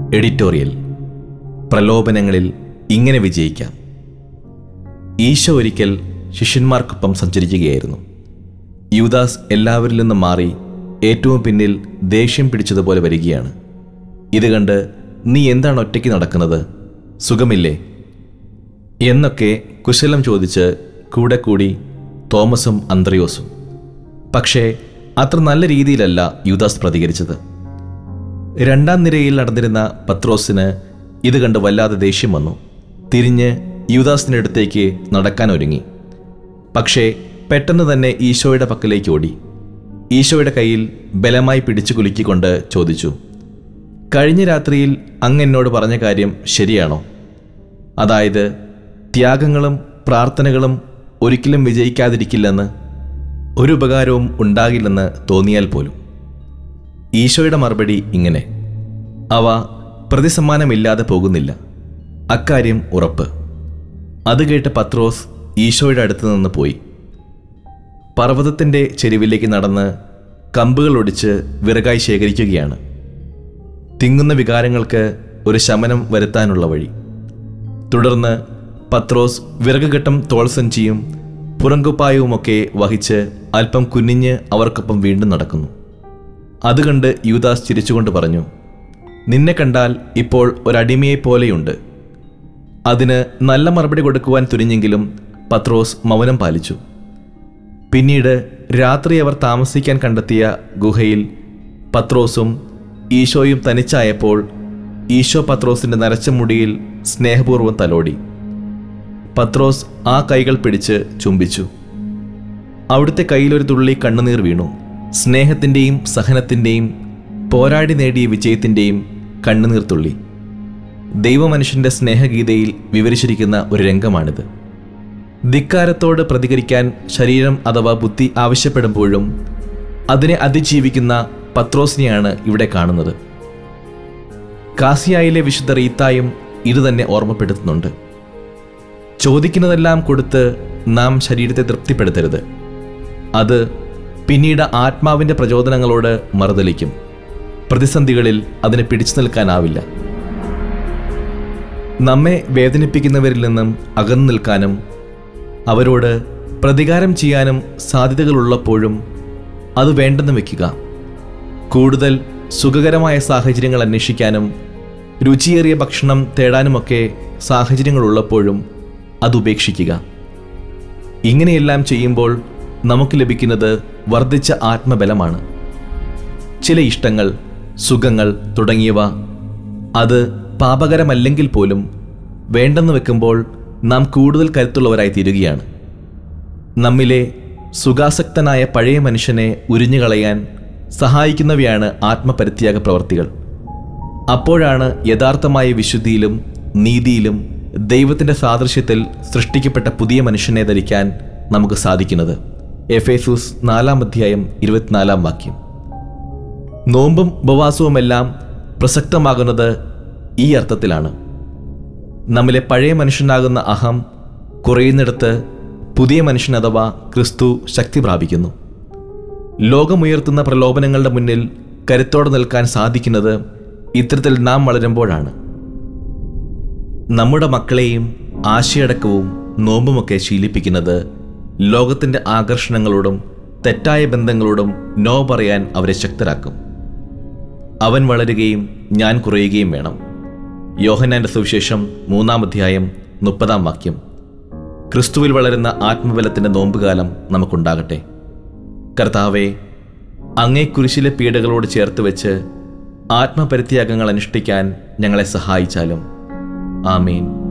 editorial പ്രലോഭനങ്ങളിൽ ഇങ്ങനെ വിജയിക്കാം ഈശോ ഒരിക്കൽ ശിഷ്യന്മാർക്കൊപ്പം സഞ്ചരിക്കുകയായിരുന്നു യുദാസ് എല്ലാവരിൽ നിന്നും മാറി ഏറ്റവും പിന്നിൽ ദേഷ്യം പിടിച്ചതുപോലെ വരികയാണ് ഇത് കണ്ട് നീ എന്താണ് ഒറ്റയ്ക്ക് നടക്കുന്നത് സുഖമില്ലേ എന്നൊക്കെ കുശലം ചോദിച്ച് കൂടെ കൂടി തോമസും അന്ത്രയോസും പക്ഷേ അത്ര നല്ല രീതിയിലല്ല യുദാസ് പ്രതികരിച്ചത് രണ്ടാം നിരയിൽ നടന്നിരുന്ന പത്രോസിന് ഇത് കണ്ട് വല്ലാതെ ദേഷ്യം വന്നു തിരിഞ്ഞ് യുദാസിൻ്റെ അടുത്തേക്ക് നടക്കാൻ ഒരുങ്ങി പക്ഷേ പെട്ടെന്ന് തന്നെ ഈശോയുടെ പക്കലേക്ക് ഓടി ഈശോയുടെ കയ്യിൽ ബലമായി പിടിച്ചു കുലുക്കിക്കൊണ്ട് ചോദിച്ചു കഴിഞ്ഞ രാത്രിയിൽ അങ്ങ് എന്നോട് പറഞ്ഞ കാര്യം ശരിയാണോ അതായത് ത്യാഗങ്ങളും പ്രാർത്ഥനകളും ഒരിക്കലും വിജയിക്കാതിരിക്കില്ലെന്ന് ഒരു ഉപകാരവും ഉണ്ടാകില്ലെന്ന് തോന്നിയാൽ പോലും ഈശോയുടെ മറുപടി ഇങ്ങനെ അവ പ്രതിസമ്മാനമില്ലാതെ പോകുന്നില്ല അക്കാര്യം ഉറപ്പ് അത് കേട്ട് പത്രോസ് ഈശോയുടെ അടുത്ത് നിന്ന് പോയി പർവ്വതത്തിൻ്റെ ചെരുവിലേക്ക് നടന്ന് കമ്പുകൾ ഒടിച്ച് വിറകായി ശേഖരിക്കുകയാണ് തിങ്ങുന്ന വികാരങ്ങൾക്ക് ഒരു ശമനം വരുത്താനുള്ള വഴി തുടർന്ന് പത്രോസ് വിറകുകെട്ടും തോൾസഞ്ചിയും പുറങ്കുപ്പായവുമൊക്കെ വഹിച്ച് അല്പം കുനിഞ്ഞ് അവർക്കൊപ്പം വീണ്ടും നടക്കുന്നു അത് കണ്ട് യൂദാസ് ചിരിച്ചുകൊണ്ട് പറഞ്ഞു നിന്നെ കണ്ടാൽ ഇപ്പോൾ ഒരടിമയെപ്പോലെയുണ്ട് അതിന് നല്ല മറുപടി കൊടുക്കുവാൻ തുനിഞ്ഞെങ്കിലും പത്രോസ് മൗനം പാലിച്ചു പിന്നീട് രാത്രി അവർ താമസിക്കാൻ കണ്ടെത്തിയ ഗുഹയിൽ പത്രോസും ഈശോയും തനിച്ചായപ്പോൾ ഈശോ പത്രോസിന്റെ നരച്ച മുടിയിൽ സ്നേഹപൂർവ്വം തലോടി പത്രോസ് ആ കൈകൾ പിടിച്ച് ചുംബിച്ചു അവിടുത്തെ കയ്യിലൊരു തുള്ളി കണ്ണുനീർ വീണു സ്നേഹത്തിൻ്റെയും സഹനത്തിൻ്റെയും പോരാടി നേടിയ വിജയത്തിൻ്റെയും കണ്ണുനീർ തുള്ളി ദൈവമനുഷ്യന്റെ സ്നേഹഗീതയിൽ വിവരിച്ചിരിക്കുന്ന ഒരു രംഗമാണിത് ധിക്കാരത്തോട് പ്രതികരിക്കാൻ ശരീരം അഥവാ ബുദ്ധി ആവശ്യപ്പെടുമ്പോഴും അതിനെ അതിജീവിക്കുന്ന പത്രോസിനെയാണ് ഇവിടെ കാണുന്നത് കാസിയായിലെ വിശുദ്ധ റീത്തായും ഇതുതന്നെ ഓർമ്മപ്പെടുത്തുന്നുണ്ട് ചോദിക്കുന്നതെല്ലാം കൊടുത്ത് നാം ശരീരത്തെ തൃപ്തിപ്പെടുത്തരുത് അത് പിന്നീട് ആത്മാവിൻ്റെ പ്രചോദനങ്ങളോട് മറുതലിക്കും പ്രതിസന്ധികളിൽ അതിനെ പിടിച്ചു നിൽക്കാനാവില്ല നമ്മെ വേദനിപ്പിക്കുന്നവരിൽ നിന്നും അകന്നു നിൽക്കാനും അവരോട് പ്രതികാരം ചെയ്യാനും സാധ്യതകളുള്ളപ്പോഴും അത് വേണ്ടെന്ന് വെക്കുക കൂടുതൽ സുഖകരമായ സാഹചര്യങ്ങൾ അന്വേഷിക്കാനും രുചിയേറിയ ഭക്ഷണം തേടാനുമൊക്കെ സാഹചര്യങ്ങളുള്ളപ്പോഴും അത് ഉപേക്ഷിക്കുക ഇങ്ങനെയെല്ലാം ചെയ്യുമ്പോൾ നമുക്ക് ലഭിക്കുന്നത് വർദ്ധിച്ച ആത്മബലമാണ് ചില ഇഷ്ടങ്ങൾ സുഖങ്ങൾ തുടങ്ങിയവ അത് പാപകരമല്ലെങ്കിൽ പോലും വേണ്ടെന്ന് വെക്കുമ്പോൾ നാം കൂടുതൽ കരുത്തുള്ളവരായി തീരുകയാണ് നമ്മിലെ സുഖാസക്തനായ പഴയ മനുഷ്യനെ ഉരിഞ്ഞുകളയാൻ സഹായിക്കുന്നവയാണ് ആത്മപരിത്യാഗ പ്രവർത്തികൾ അപ്പോഴാണ് യഥാർത്ഥമായ വിശുദ്ധിയിലും നീതിയിലും ദൈവത്തിൻ്റെ സാദൃശ്യത്തിൽ സൃഷ്ടിക്കപ്പെട്ട പുതിയ മനുഷ്യനെ ധരിക്കാൻ നമുക്ക് സാധിക്കുന്നത് എഫേസൂസ് നാലാം അധ്യായം ഇരുപത്തിനാലാം വാക്യം നോമ്പും ഉപവാസവുമെല്ലാം പ്രസക്തമാകുന്നത് ഈ അർത്ഥത്തിലാണ് നമ്മിലെ പഴയ മനുഷ്യനാകുന്ന അഹം കുറയുന്നിടത്ത് പുതിയ മനുഷ്യൻ അഥവാ ക്രിസ്തു ശക്തി പ്രാപിക്കുന്നു ലോകമുയർത്തുന്ന പ്രലോഭനങ്ങളുടെ മുന്നിൽ കരുത്തോടെ നിൽക്കാൻ സാധിക്കുന്നത് ഇത്തരത്തിൽ നാം വളരുമ്പോഴാണ് നമ്മുടെ മക്കളെയും ആശയടക്കവും നോമ്പുമൊക്കെ ശീലിപ്പിക്കുന്നത് ലോകത്തിൻ്റെ ആകർഷണങ്ങളോടും തെറ്റായ ബന്ധങ്ങളോടും നോ പറയാൻ അവരെ ശക്തരാക്കും അവൻ വളരുകയും ഞാൻ കുറയുകയും വേണം യോഹന്നാന്റെ സുവിശേഷം മൂന്നാം അധ്യായം മുപ്പതാം വാക്യം ക്രിസ്തുവിൽ വളരുന്ന ആത്മബലത്തിൻ്റെ നോമ്പുകാലം നമുക്കുണ്ടാകട്ടെ കർത്താവെ അങ്ങേ കുരിശിലെ പീഡകളോട് ചേർത്ത് വെച്ച് ആത്മപരിത്യാഗങ്ങൾ അനുഷ്ഠിക്കാൻ ഞങ്ങളെ സഹായിച്ചാലും ആമീൻ